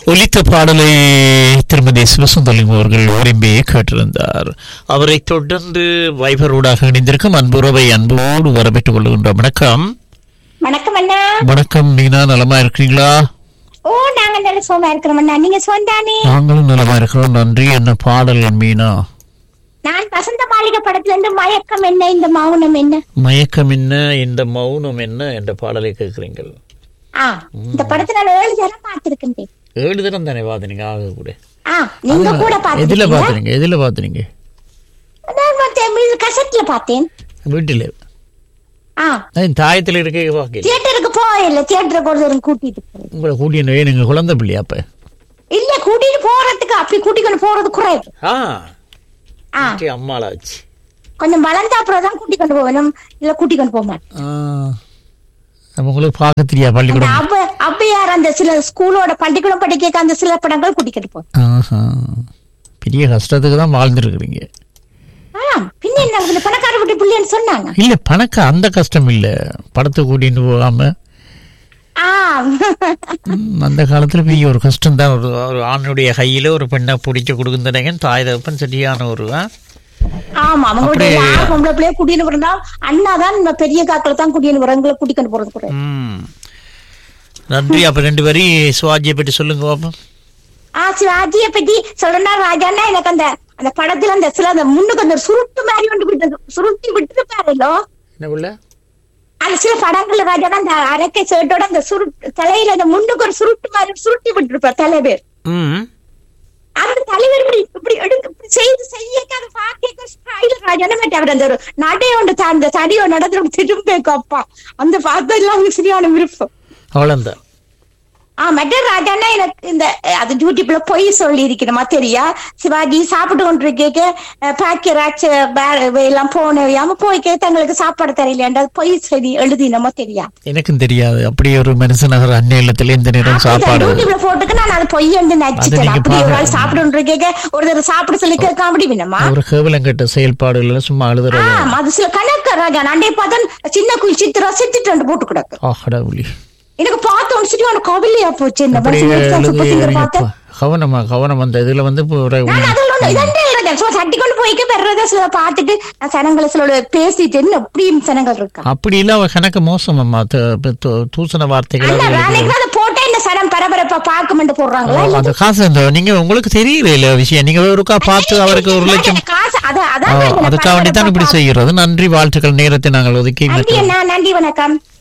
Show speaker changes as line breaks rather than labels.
ஒலித்த பாடலை திருமதி சிவசுந்தலிங்கம் அவர்கள் விரும்பி கேட்டிருந்தார் அவரை தொடர்ந்து வைபரோடாக இணைந்திருக்கும் அன்புறவை அன்போடு வரவேற்றுக் கொள்கின்றோம் வணக்கம்
வணக்கம் அண்ணா
வணக்கம் மீனா நலமா இருக்கிறீங்களா
ஓ நாங்க நல்ல சோமா இருக்கிறோம் அண்ணா நீங்க சொந்தானே
நாங்களும் நலமா இருக்கிறோம் நன்றி என்ன பாடல் மீனா
நான் வசந்த மாளிகை படத்துல இருந்து மயக்கம் என்ன இந்த மௌனம் என்ன
மயக்கம் என்ன இந்த மௌனம் என்ன என்ற பாடலை கேட்கிறீங்கள்
ஆ இந்த படத்தை நான் ஏழு தரம் பார்த்திருக்கேன்
ஏழு தினம் தானே பாத்துனீங்க ஆக கூட
ஆ நீங்க கூட
எதுல
பார்த்திருக்கீங்க
பாத்துறீங்க எதுல பாத்துறீங்க
நான் பார்த்தேன் இது கசட்ல பார்த்தேன்
வீட்டுல
ஆ
நான் தாயத்துல இருக்க பார்க்கல
தியேட்டருக்கு போயில்ல தியேட்டருக்கு ஒரு தரம் கூட்டிட்டு போறேன்
உங்களை கூட்டிய நீங்க குழந்தை பிள்ளையா அப்ப
இல்ல கூட்டிட்டு போறதுக்கு அப்படி கூட்டிக்கொண்டு போறது குறைவு
ஆ
ஆ
ஓகே, அம்மாளாச்சு
கொஞ்சம் வளர்ந்த அப்புறம் தான் கூட்டிக்கொண்டு போவேன் இல்ல கூட்டிக்கொண்டு போக மாட்டேன்
ஆ. அப்ப உங்களுக்கு பார்க்க தெரியா
அந்த
பள்ளிக்கூடம்
அவ்வ அவ்வையார் அந்த சில ஸ்கூலோட பள்ளிக்கூடம் படிக்க அந்த சில படங்கள் கூட்டிக்கிட்டு போவேன்
ஆஹா. பெரிய கஷ்டத்துக்கு தான் வாழ்ந்துருக்குறீங்க
ஆ பின்ன என்ன இந்த பணக்கார வீட்டு பிள்ளைன்னு சொன்னாங்க
இல்ல பணக்க அந்த கஷ்டம் இல்ல படத்தை கூட்டிட்டு போகாம
ஆ
ம், அந்த காலத்துல பெரிய ஒரு கஷ்டம் தான் ஒரு ஒரு ஆணுடைய கையில ஒரு பெண்ணை பிடிச்சு கொடுக்குறீங்க தாய் தகப்பன் சரியான ஒரு ஆ?
ஆமா அவங்களுடைய
அப்படியே-
யார் பொம்பளை பிள்ளைய கூட்டின்னு போறா அண்ணா தான் நம்ம பெரிய காக்களை தான் கூட்டின்னு போறோம் எங்களை கூட்டிக்கொண்டு போறது கூட
ம் நன்றி அப்ப ரெண்டு பேரும் சிவாஜியை பற்றி சொல்லுங்க பாப்போம்
ஆ சிவாஜியை பத்தி சொல்லணும்னா ராஜான்னா எனக்கு அந்த அந்த படத்துல அந்த சில அந்த முன்னுக்கு அந்த சுருட்டு மாதிரி ஒன்று விட்டு சுருட்டி விட்டு பாருலோ
என்ன புள்ள
அந்த சில படங்கள்ல ராஜானா அந்த அரைக்கை சேட்டோட அந்த சுருட்டு தலையில அந்த முன்னுக்கு ஒரு சுருட்டு மாதிரி சுருட்டி விட்டுருப்பார் தலைவர்
ம்
அந்த தலைவர் இப்படி இப்படி எடுக்க இப்படி செய்து செய்ய அதை பாக்க ஸ்டைல் ராஜான அவர் அந்த ஒரு நடை ஒன்று தான் அந்த தடியோ நடந்து திரும்ப அப்பா அந்த பார்த்தெல்லாம் அவங்களுக்கு சரியான விருப்பம்
அவ்வளோந்தான்
ஆ மற்ற ராஜானா எனக்கு இந்த அஹ், அது யூடியூப்ல பொய் சொல்லி இருக்கணுமா தெரியா சிவாஜி சாப்பிட்டு கொண்டிருக்க பாக்கியராஜ் எல்லாம் போனவையாம போய் தங்களுக்கு சாப்பாடு தரையில பொய் செய்தி எழுதினமோ தெரியா
எனக்கும் தெரியாது அப்படி ஒரு மனுஷனகர் அந்நிய இல்லத்துல இந்த நேரம் சாப்பாடு
யூடியூப்ல போட்டுக்கு நான் அது பொய் வந்து நச்சுட்டேன்
நீங்க
அப்படி ஒரு
பாருங்க.
ஆள் சாப்பிட்டு கொண்டிருக்க ஒரு தடவை சாப்பிட சொல்லி கேட்க முடியுமா
ஒரு கேவலங்கட்ட செயல்பாடுகள் சும்மா அழுதுறது
ஆமா அது சில கணக்கு ராஜா அண்டே பார்த்தா சின்ன குயில் சித்திரா சித்திட்டு ரெண்டு போட்டு கிடக்கு
ஆஹடவுளி
எனக்கு பார்த்த உடனே சரியான கவலையா போச்சு இந்த
அப்படி
மனுஷன் சூப்பர் சிங்கர்
எழுதி
பார்த்தேன்
கவனமா கவனம் அந்த இதுல வந்து இப்போ ஒரு
நான் அதில் ஒண்ணு இதண்டே இல்ல சும்மா தட்டி கொண்டு போய்க்க பெறத சில பார்த்துட்டு நான் சனங்களை சில பேசிட்டு என்ன அப்படியும் சனங்கள் இருக்கா
அப்படி இல்ல அவ கணக்கு மோசமம்மா து- து- து- தூசண வார்த்தைகள்
அந்த
அது இது.
வேலைக்கு அதை போட்டா இந்த சனம் பரபரப்பா பார்க்கமெண்டு போடுறாங்களா
அந்த காசு அந்த நீங்க உங்களுக்கு தெரியல இல்ல விஷயம் நீங்க ஒருக்கா பார்த்து அவருக்கு ஒரு லட்சம்
காசு அத
ஆ,
அதான்
அதுக்காக வேண்டி தான் இப்படி செய்யறது நன்றி வாழ்த்துக்கள் நேரத்தை நாங்கள் ஒதுக்கி
நன்றி அண்ணா நன்றி வணக்கம்